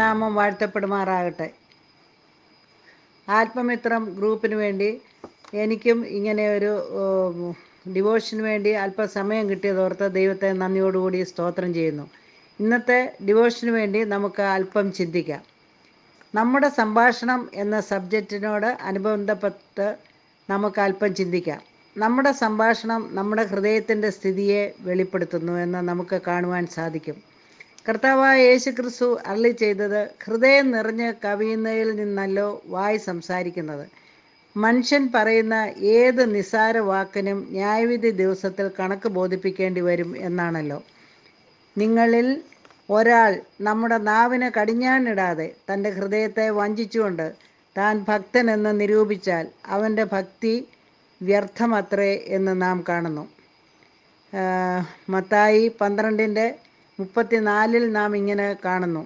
നാമം വാഴ്ത്തപ്പെടുമാറാകട്ടെ ആത്മമിത്രം ഗ്രൂപ്പിന് വേണ്ടി എനിക്കും ഇങ്ങനെ ഒരു ഡിവോഷന് വേണ്ടി അല്പസമയം കിട്ടിയതോർത്ത് ദൈവത്തെ നന്ദിയോടുകൂടി സ്തോത്രം ചെയ്യുന്നു ഇന്നത്തെ ഡിവോഷന് വേണ്ടി നമുക്ക് അല്പം ചിന്തിക്കാം നമ്മുടെ സംഭാഷണം എന്ന സബ്ജക്റ്റിനോട് അനുബന്ധപ്പെട്ട് നമുക്ക് അല്പം ചിന്തിക്കാം നമ്മുടെ സംഭാഷണം നമ്മുടെ ഹൃദയത്തിൻ്റെ സ്ഥിതിയെ വെളിപ്പെടുത്തുന്നു എന്ന് നമുക്ക് കാണുവാൻ സാധിക്കും കർത്താവായ യേശു ക്രിസ്തു അള്ളി ചെയ്തത് ഹൃദയം നിറഞ്ഞ് കവിയുന്നതിൽ നിന്നല്ലോ വായി സംസാരിക്കുന്നത് മനുഷ്യൻ പറയുന്ന ഏത് നിസാര വാക്കിനും ന്യായവിധി ദിവസത്തിൽ കണക്ക് ബോധിപ്പിക്കേണ്ടി വരും എന്നാണല്ലോ നിങ്ങളിൽ ഒരാൾ നമ്മുടെ നാവിനെ കടിഞ്ഞാണിടാതെ തൻ്റെ ഹൃദയത്തെ വഞ്ചിച്ചുകൊണ്ട് താൻ ഭക്തനെന്ന് നിരൂപിച്ചാൽ അവൻ്റെ ഭക്തി വ്യർത്ഥമത്രേ എന്ന് നാം കാണുന്നു മത്തായി പന്ത്രണ്ടിൻ്റെ മുപ്പത്തിനാലിൽ നാം ഇങ്ങനെ കാണുന്നു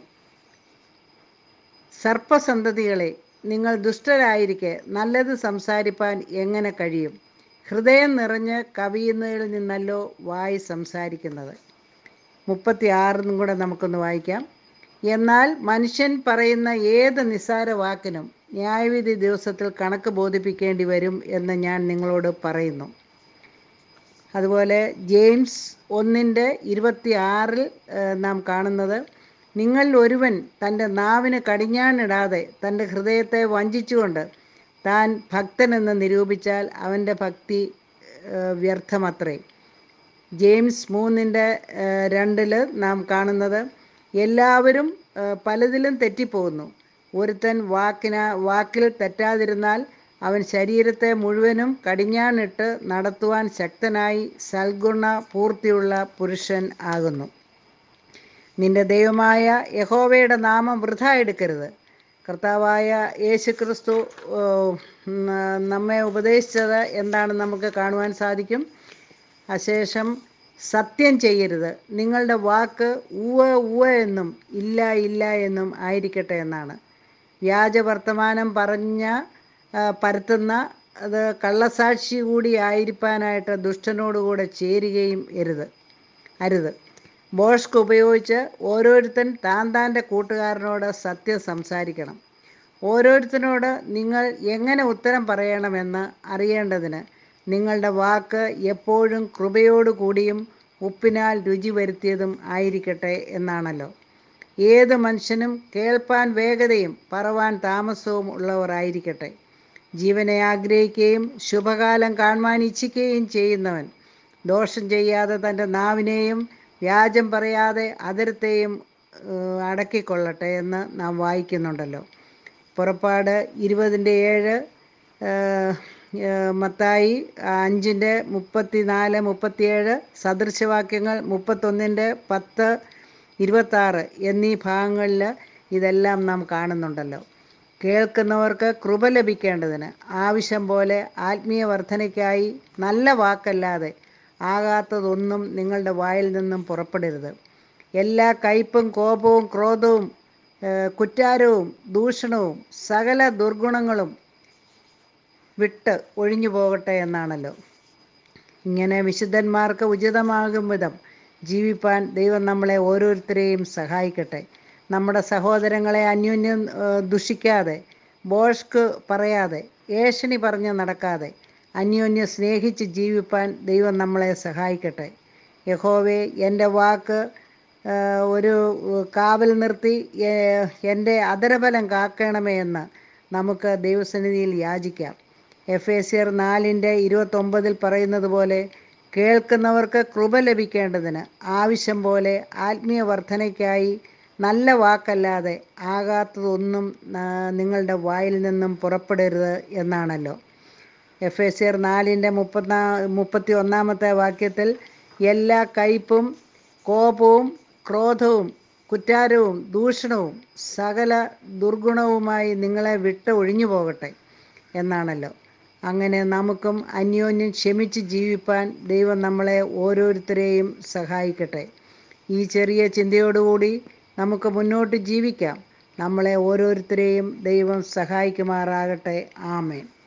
സർപ്പസന്തതികളെ നിങ്ങൾ ദുഷ്ടരായിരിക്കെ നല്ലത് സംസാരിപ്പാൻ എങ്ങനെ കഴിയും ഹൃദയം നിറഞ്ഞ് കവിയുന്നതിൽ നിന്നല്ലോ വായി സംസാരിക്കുന്നത് മുപ്പത്തി ആറിനും കൂടെ നമുക്കൊന്ന് വായിക്കാം എന്നാൽ മനുഷ്യൻ പറയുന്ന ഏത് നിസ്സാര വാക്കിനും ന്യായവിധി ദിവസത്തിൽ കണക്ക് ബോധിപ്പിക്കേണ്ടി വരും എന്ന് ഞാൻ നിങ്ങളോട് പറയുന്നു അതുപോലെ ജെയിംസ് ഒന്നിൻ്റെ ഇരുപത്തി ആറിൽ നാം കാണുന്നത് നിങ്ങളിൽ ഒരുവൻ തൻ്റെ നാവിന് കടിഞ്ഞാണിടാതെ തൻ്റെ ഹൃദയത്തെ വഞ്ചിച്ചുകൊണ്ട് താൻ ഭക്തനെന്ന് നിരൂപിച്ചാൽ അവൻ്റെ ഭക്തി വ്യർത്ഥമത്രേ ജെയിംസ് മൂന്നിൻ്റെ രണ്ടിൽ നാം കാണുന്നത് എല്ലാവരും പലതിലും തെറ്റിപ്പോകുന്നു ഒരുത്തൻ വാക്കിന വാക്കിൽ തെറ്റാതിരുന്നാൽ അവൻ ശരീരത്തെ മുഴുവനും കടിഞ്ഞാണിട്ട് നടത്തുവാൻ ശക്തനായി സൽഗുണ പൂർത്തിയുള്ള പുരുഷൻ ആകുന്നു നിന്റെ ദൈവമായ യഹോവയുടെ നാമം വൃഥ എടുക്കരുത് കർത്താവായ യേശു ക്രിസ്തു നമ്മെ ഉപദേശിച്ചത് എന്താണെന്ന് നമുക്ക് കാണുവാൻ സാധിക്കും അശേഷം സത്യം ചെയ്യരുത് നിങ്ങളുടെ വാക്ക് ഉവ ഉവ എന്നും ഇല്ല ഇല്ല എന്നും ആയിരിക്കട്ടെ എന്നാണ് വ്യാജ വർത്തമാനം പറഞ്ഞ പരത്തുന്ന അത് കള്ളസാക്ഷി കൂടി ആയിരിക്കാനായിട്ട് ദുഷ്ടനോടുകൂടെ ചേരുകയും അരുത് അരുത് ബോഷ്ക് ഉപയോഗിച്ച് ഓരോരുത്തൻ താൻ താൻ്റെ കൂട്ടുകാരനോട് സത്യം സംസാരിക്കണം ഓരോരുത്തരോട് നിങ്ങൾ എങ്ങനെ ഉത്തരം പറയണമെന്ന് അറിയേണ്ടതിന് നിങ്ങളുടെ വാക്ക് എപ്പോഴും കൃപയോടു കൂടിയും ഉപ്പിനാൽ രുചി വരുത്തിയതും ആയിരിക്കട്ടെ എന്നാണല്ലോ ഏത് മനുഷ്യനും കേൾപ്പാൻ വേഗതയും പറവാൻ താമസവും ഉള്ളവർ ആയിരിക്കട്ടെ ജീവനെ ആഗ്രഹിക്കുകയും ശുഭകാലം കാണുവാൻ ഇച്ഛിക്കുകയും ചെയ്യുന്നവൻ ദോഷം ചെയ്യാതെ തൻ്റെ നാവിനെയും വ്യാജം പറയാതെ അതിരത്തെയും അടക്കിക്കൊള്ളട്ടെ എന്ന് നാം വായിക്കുന്നുണ്ടല്ലോ പുറപ്പാട് ഇരുപതിൻ്റെ ഏഴ് മത്തായി അഞ്ചിൻ്റെ മുപ്പത്തി നാല് മുപ്പത്തിയേഴ് സദൃശവാക്യങ്ങൾ മുപ്പത്തൊന്നിൻ്റെ പത്ത് ഇരുപത്താറ് എന്നീ ഭാഗങ്ങളിൽ ഇതെല്ലാം നാം കാണുന്നുണ്ടല്ലോ കേൾക്കുന്നവർക്ക് കൃപ ലഭിക്കേണ്ടതിന് ആവശ്യം പോലെ ആത്മീയ വർധനയ്ക്കായി നല്ല വാക്കല്ലാതെ ആകാത്തതൊന്നും നിങ്ങളുടെ വായിൽ നിന്നും പുറപ്പെടരുത് എല്ലാ കയ്പും കോപവും ക്രോധവും കുറ്റാരവും ദൂഷണവും സകല ദുർഗുണങ്ങളും വിട്ട് ഒഴിഞ്ഞു പോകട്ടെ എന്നാണല്ലോ ഇങ്ങനെ വിശുദ്ധന്മാർക്ക് ഉചിതമാകും വിധം ജീവിപ്പാൻ ദൈവം നമ്മളെ ഓരോരുത്തരെയും സഹായിക്കട്ടെ നമ്മുടെ സഹോദരങ്ങളെ അന്യോന്യം ദുഷിക്കാതെ ബോഷ്ക്ക് പറയാതെ ഏഷണി പറഞ്ഞ് നടക്കാതെ അന്യോന്യം സ്നേഹിച്ച് ജീവിപ്പാൻ ദൈവം നമ്മളെ സഹായിക്കട്ടെ യഹോവേ എൻ്റെ വാക്ക് ഒരു കാവൽ നിർത്തി എൻ്റെ അതരബലം കാക്കണമേ എന്ന് നമുക്ക് ദൈവസന്നിധിയിൽ യാചിക്കാം എഫ് എ സിയർ നാലിൻ്റെ ഇരുപത്തൊമ്പതിൽ പറയുന്നത് പോലെ കേൾക്കുന്നവർക്ക് കൃപ ലഭിക്കേണ്ടതിന് ആവശ്യം പോലെ ആത്മീയ വർധനയ്ക്കായി നല്ല വാക്കല്ലാതെ ആകാത്തതൊന്നും നിങ്ങളുടെ വായിൽ നിന്നും പുറപ്പെടരുത് എന്നാണല്ലോ എഫ് എസ് സിയർ നാലിൻ്റെ മുപ്പത്തിനാ മുപ്പത്തി ഒന്നാമത്തെ വാക്യത്തിൽ എല്ലാ കയ്പും കോപവും ക്രോധവും കുറ്റാരവും ദൂഷണവും സകല ദുർഗുണവുമായി നിങ്ങളെ വിട്ട് ഒഴിഞ്ഞു പോകട്ടെ എന്നാണല്ലോ അങ്ങനെ നമുക്കും അന്യോന്യം ക്ഷമിച്ച് ജീവിപ്പാൻ ദൈവം നമ്മളെ ഓരോരുത്തരെയും സഹായിക്കട്ടെ ഈ ചെറിയ ചിന്തയോടുകൂടി നമുക്ക് മുന്നോട്ട് ജീവിക്കാം നമ്മളെ ഓരോരുത്തരെയും ദൈവം സഹായിക്കുമാറാകട്ടെ ആമേൻ